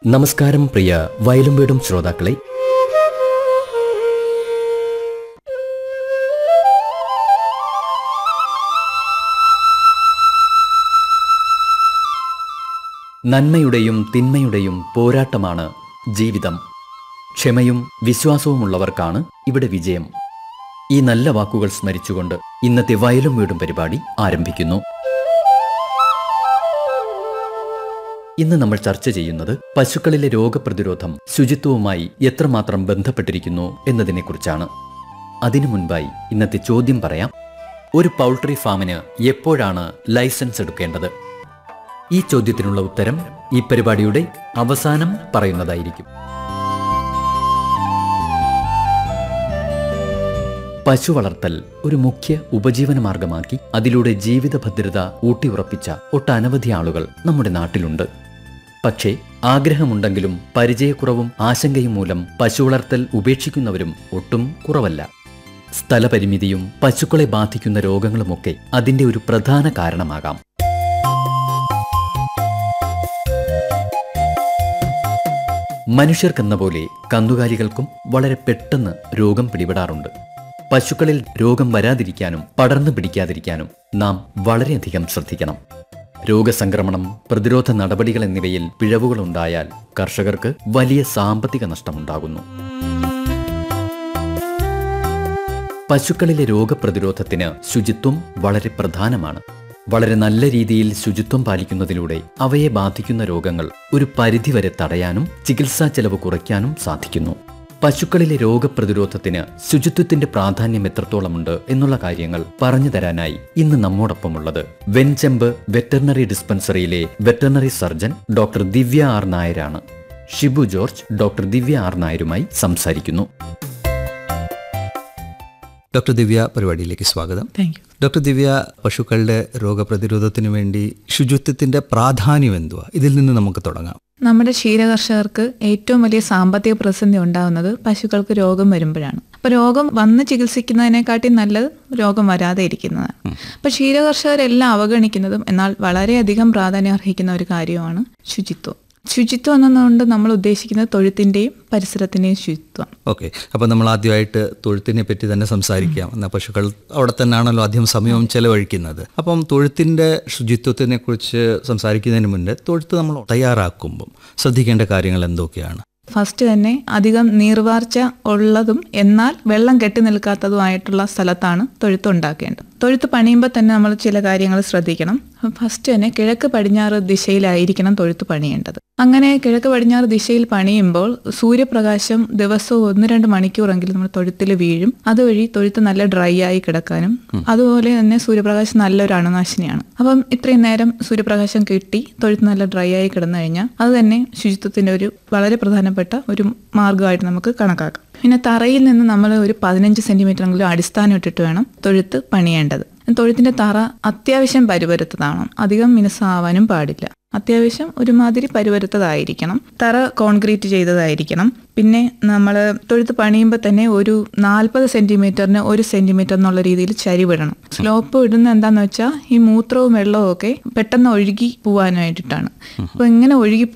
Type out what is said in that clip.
നമസ്കാരം പ്രിയ വയലും വീടും ശ്രോതാക്കളെ നന്മയുടെയും തിന്മയുടെയും പോരാട്ടമാണ് ജീവിതം ക്ഷമയും വിശ്വാസവുമുള്ളവർക്കാണ് ഇവിടെ വിജയം ഈ നല്ല വാക്കുകൾ സ്മരിച്ചുകൊണ്ട് ഇന്നത്തെ വയലും വീടും പരിപാടി ആരംഭിക്കുന്നു ഇന്ന് നമ്മൾ ചർച്ച ചെയ്യുന്നത് പശുക്കളിലെ രോഗപ്രതിരോധം ശുചിത്വവുമായി എത്രമാത്രം ബന്ധപ്പെട്ടിരിക്കുന്നു എന്നതിനെക്കുറിച്ചാണ് അതിനു മുൻപായി ഇന്നത്തെ ചോദ്യം പറയാം ഒരു പൗൾട്രി ഫാമിന് എപ്പോഴാണ് ലൈസൻസ് എടുക്കേണ്ടത് ഈ ചോദ്യത്തിനുള്ള ഉത്തരം ഈ പരിപാടിയുടെ അവസാനം പറയുന്നതായിരിക്കും പശു വളർത്തൽ ഒരു മുഖ്യ ഉപജീവന മാർഗമാക്കി അതിലൂടെ ജീവിത ഭദ്രത ഊട്ടിയുറപ്പിച്ച ഒട്ടനവധി ആളുകൾ നമ്മുടെ നാട്ടിലുണ്ട് പക്ഷേ ആഗ്രഹമുണ്ടെങ്കിലും പരിചയക്കുറവും ആശങ്കയും മൂലം പശു വളർത്തൽ ഉപേക്ഷിക്കുന്നവരും ഒട്ടും കുറവല്ല സ്ഥലപരിമിതിയും പശുക്കളെ ബാധിക്കുന്ന രോഗങ്ങളുമൊക്കെ അതിന്റെ ഒരു പ്രധാന കാരണമാകാം മനുഷ്യർക്കെന്ന പോലെ കന്നുകാലികൾക്കും വളരെ പെട്ടെന്ന് രോഗം പിടിപെടാറുണ്ട് പശുക്കളിൽ രോഗം വരാതിരിക്കാനും പടർന്നു പിടിക്കാതിരിക്കാനും നാം വളരെയധികം ശ്രദ്ധിക്കണം രോഗസംക്രമണം പ്രതിരോധ നടപടികൾ എന്നിവയിൽ പിഴവുകളുണ്ടായാൽ കർഷകർക്ക് വലിയ സാമ്പത്തിക നഷ്ടമുണ്ടാകുന്നു പശുക്കളിലെ രോഗപ്രതിരോധത്തിന് ശുചിത്വം വളരെ പ്രധാനമാണ് വളരെ നല്ല രീതിയിൽ ശുചിത്വം പാലിക്കുന്നതിലൂടെ അവയെ ബാധിക്കുന്ന രോഗങ്ങൾ ഒരു പരിധിവരെ തടയാനും ചികിത്സാ ചെലവ് കുറയ്ക്കാനും സാധിക്കുന്നു പശുക്കളിലെ രോഗപ്രതിരോധത്തിന് ശുചിത്വത്തിന്റെ പ്രാധാന്യം എത്രത്തോളമുണ്ട് എന്നുള്ള കാര്യങ്ങൾ പറഞ്ഞു തരാനായി ഇന്ന് നമ്മോടൊപ്പമുള്ളത് വെൻചെമ്പ് വെറ്ററിനറി ഡിസ്പെൻസറിയിലെ veterinary surgeon doctor Divya R നായരാണ് Shibu George doctor Divya R നായരുമായി സംസാരിക്കുന്നു ഡോക്ടർ ദിവ്യ പരിപാടിയിലേക്ക് സ്വാഗതം താങ്ക് യു ഡോക്ടർ ദിവ്യ പശുക്കളുടെ രോഗപ്രതിരോധത്തിന് വേണ്ടി ശുചിത്വത്തിന്റെ പ്രാധാന്യം എന്തുവാ ഇതിൽ നിന്ന് നമുക്ക് തുടങ്ങാം നമ്മുടെ ക്ഷീരകർഷകർക്ക് ഏറ്റവും വലിയ സാമ്പത്തിക പ്രതിസന്ധി ഉണ്ടാകുന്നത് പശുക്കൾക്ക് രോഗം വരുമ്പോഴാണ് അപ്പൊ രോഗം വന്ന് ചികിത്സിക്കുന്നതിനെക്കാട്ടി നല്ലത് രോഗം വരാതെ ഇരിക്കുന്നതാണ് അപ്പൊ ക്ഷീരകർഷകരെല്ലാം അവഗണിക്കുന്നതും എന്നാൽ വളരെയധികം പ്രാധാന്യം അർഹിക്കുന്ന ഒരു കാര്യമാണ് ശുചിത്വം ശുചിത്വം എന്നുകൊണ്ട് നമ്മൾ ഉദ്ദേശിക്കുന്നത് തൊഴുത്തിന്റെയും പരിസരത്തിന്റെയും ശുചിത്വം ഓക്കെ അപ്പോൾ നമ്മൾ ആദ്യമായിട്ട് തൊഴുത്തിനെ പറ്റി തന്നെ സംസാരിക്കാം എന്നാൽ പശുക്കൾ അവിടെ തന്നെയാണല്ലോ അധികം സമയവും ചെലവഴിക്കുന്നത് അപ്പം തൊഴുത്തിൻ്റെ ശുചിത്വത്തിനെ കുറിച്ച് സംസാരിക്കുന്നതിന് മുന്നേ തൊഴുത്ത് നമ്മൾ തയ്യാറാക്കുമ്പം ശ്രദ്ധിക്കേണ്ട കാര്യങ്ങൾ എന്തൊക്കെയാണ് ഫസ്റ്റ് തന്നെ അധികം നീർവാർച്ച ഉള്ളതും എന്നാൽ വെള്ളം കെട്ടി നിൽക്കാത്തതുമായിട്ടുള്ള സ്ഥലത്താണ് തൊഴുത്ത് ഉണ്ടാക്കേണ്ടത് തൊഴുത്ത് പണിയുമ്പോൾ തന്നെ നമ്മൾ ചില കാര്യങ്ങൾ ശ്രദ്ധിക്കണം ഫസ്റ്റ് തന്നെ കിഴക്ക് പടിഞ്ഞാറ് ദിശയിലായിരിക്കണം തൊഴുത്ത് പണിയേണ്ടത് അങ്ങനെ കിഴക്ക് പടിഞ്ഞാറ് ദിശയിൽ പണിയുമ്പോൾ സൂര്യപ്രകാശം ദിവസവും ഒന്ന് രണ്ട് മണിക്കൂറെങ്കിലും നമ്മൾ തൊഴുത്തിൽ വീഴും അതുവഴി തൊഴുത്ത് നല്ല ഡ്രൈ ആയി കിടക്കാനും അതുപോലെ തന്നെ സൂര്യപ്രകാശം നല്ലൊരു അണുനാശിനിയാണ് അപ്പം ഇത്രയും നേരം സൂര്യപ്രകാശം കിട്ടി തൊഴുത്ത് നല്ല ഡ്രൈ ആയി കിടന്നു കഴിഞ്ഞാൽ അത് തന്നെ ശുചിത്വത്തിന്റെ ഒരു വളരെ പ്രധാനപ്പെട്ട ഒരു മാർഗമായിട്ട് നമുക്ക് കണക്കാക്കാം പിന്നെ തറയിൽ നിന്ന് നമ്മൾ ഒരു പതിനഞ്ച് സെന്റിമീറ്ററെങ്കിലും അടിസ്ഥാനം ഇട്ടിട്ട് വേണം തൊഴുത്ത് പണിയേണ്ടത് തൊഴുത്തിന്റെ തറ അത്യാവശ്യം പരുപരുത്തതാവണം അധികം മിനുസാവാനും പാടില്ല അത്യാവശ്യം ഒരുമാതിരി പരുവരുത്തതായിരിക്കണം തറ കോൺക്രീറ്റ് ചെയ്തതായിരിക്കണം പിന്നെ നമ്മൾ തൊഴുത്ത് പണിയുമ്പോൾ തന്നെ ഒരു നാൽപ്പത് സെന്റിമീറ്ററിന് ഒരു സെന്റിമീറ്റർ എന്നുള്ള രീതിയിൽ ചരിവിടണം സ്ലോപ്പ് ഇടുന്ന എന്താന്ന് വെച്ചാൽ ഈ മൂത്രവും വെള്ളവും ഒക്കെ പെട്ടെന്ന് ഒഴുകി പോവാനായിട്ടാണ് അപ്പൊ ഇങ്ങനെ ഒഴുകി